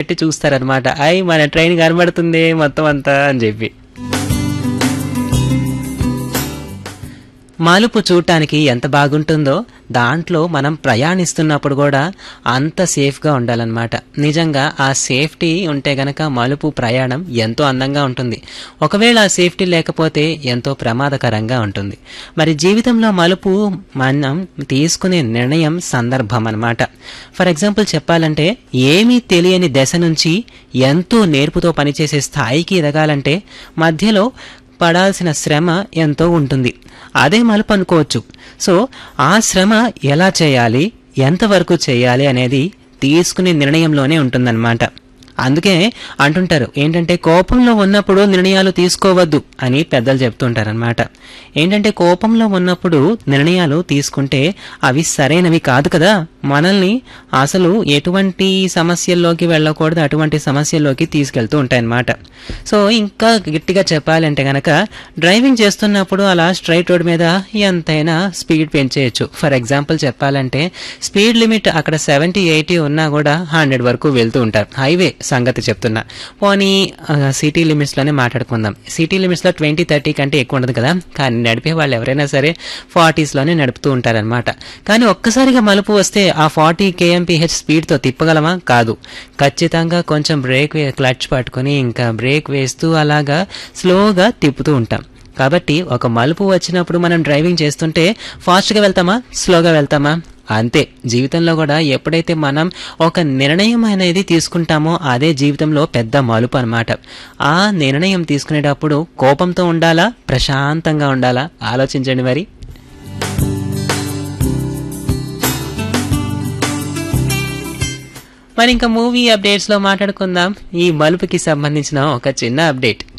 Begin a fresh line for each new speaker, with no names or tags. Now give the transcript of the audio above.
పెట్టి చూస్తారనమాట అయ్ మన ట్రైన్ కనబడుతుంది మొత్తం అంతా అని చెప్పి మలుపు చూడటానికి ఎంత బాగుంటుందో దాంట్లో మనం ప్రయాణిస్తున్నప్పుడు కూడా అంత సేఫ్గా ఉండాలన్నమాట నిజంగా ఆ సేఫ్టీ ఉంటే గనక మలుపు ప్రయాణం ఎంతో అందంగా ఉంటుంది ఒకవేళ ఆ సేఫ్టీ లేకపోతే ఎంతో ప్రమాదకరంగా ఉంటుంది మరి జీవితంలో మలుపు మనం తీసుకునే నిర్ణయం సందర్భం అన్నమాట ఫర్ ఎగ్జాంపుల్ చెప్పాలంటే ఏమీ తెలియని దశ నుంచి ఎంతో నేర్పుతో పనిచేసే స్థాయికి ఎదగాలంటే మధ్యలో పడాల్సిన శ్రమ ఎంతో ఉంటుంది అదే మలుపు అనుకోవచ్చు సో ఆ శ్రమ ఎలా చేయాలి ఎంతవరకు చేయాలి అనేది తీసుకునే నిర్ణయంలోనే ఉంటుందన్నమాట అందుకే అంటుంటారు ఏంటంటే కోపంలో ఉన్నప్పుడు నిర్ణయాలు తీసుకోవద్దు అని పెద్దలు చెప్తుంటారనమాట ఏంటంటే కోపంలో ఉన్నప్పుడు నిర్ణయాలు తీసుకుంటే అవి సరైనవి కాదు కదా మనల్ని అసలు ఎటువంటి సమస్యల్లోకి వెళ్ళకూడదు అటువంటి సమస్యల్లోకి తీసుకెళ్తూ ఉంటాయన్నమాట సో ఇంకా గట్టిగా చెప్పాలంటే గనక డ్రైవింగ్ చేస్తున్నప్పుడు అలా స్ట్రైట్ రోడ్ మీద ఎంతైనా స్పీడ్ పెంచేయచ్చు ఫర్ ఎగ్జాంపుల్ చెప్పాలంటే స్పీడ్ లిమిట్ అక్కడ సెవెంటీ ఎయిటీ ఉన్నా కూడా హండ్రెడ్ వరకు వెళ్తూ ఉంటారు హైవే సంగతి చెప్తున్నా పోనీ ఆ, సిటీ లిమిట్స్లోనే మాట్లాడుకుందాం సిటీ లిమిట్స్లో ట్వంటీ థర్టీ కంటే ఎక్కువ ఉండదు కదా కానీ నడిపే వాళ్ళు ఎవరైనా సరే ఫార్టీస్లోనే నడుపుతూ ఉంటారనమాట కానీ ఒక్కసారిగా మలుపు వస్తే ఆ ఫార్టీ కేఎంపీహెచ్ స్పీడ్తో తిప్పగలమా కాదు ఖచ్చితంగా కొంచెం బ్రేక్ వే క్లచ్ పట్టుకొని ఇంకా బ్రేక్ వేస్తూ అలాగా స్లోగా తిప్పుతూ ఉంటాం కాబట్టి ఒక మలుపు వచ్చినప్పుడు మనం డ్రైవింగ్ చేస్తుంటే ఫాస్ట్గా వెళ్తామా స్లోగా వెళ్తామా అంతే జీవితంలో కూడా ఎప్పుడైతే మనం ఒక నిర్ణయం అనేది తీసుకుంటామో అదే జీవితంలో పెద్ద మలుపు అన్నమాట ఆ నిర్ణయం తీసుకునేటప్పుడు కోపంతో ఉండాలా ప్రశాంతంగా ఉండాలా ఆలోచించండి మరి మరి ఇంకా మూవీ అప్డేట్స్లో మాట్లాడుకుందాం ఈ మలుపుకి సంబంధించిన ఒక చిన్న అప్డేట్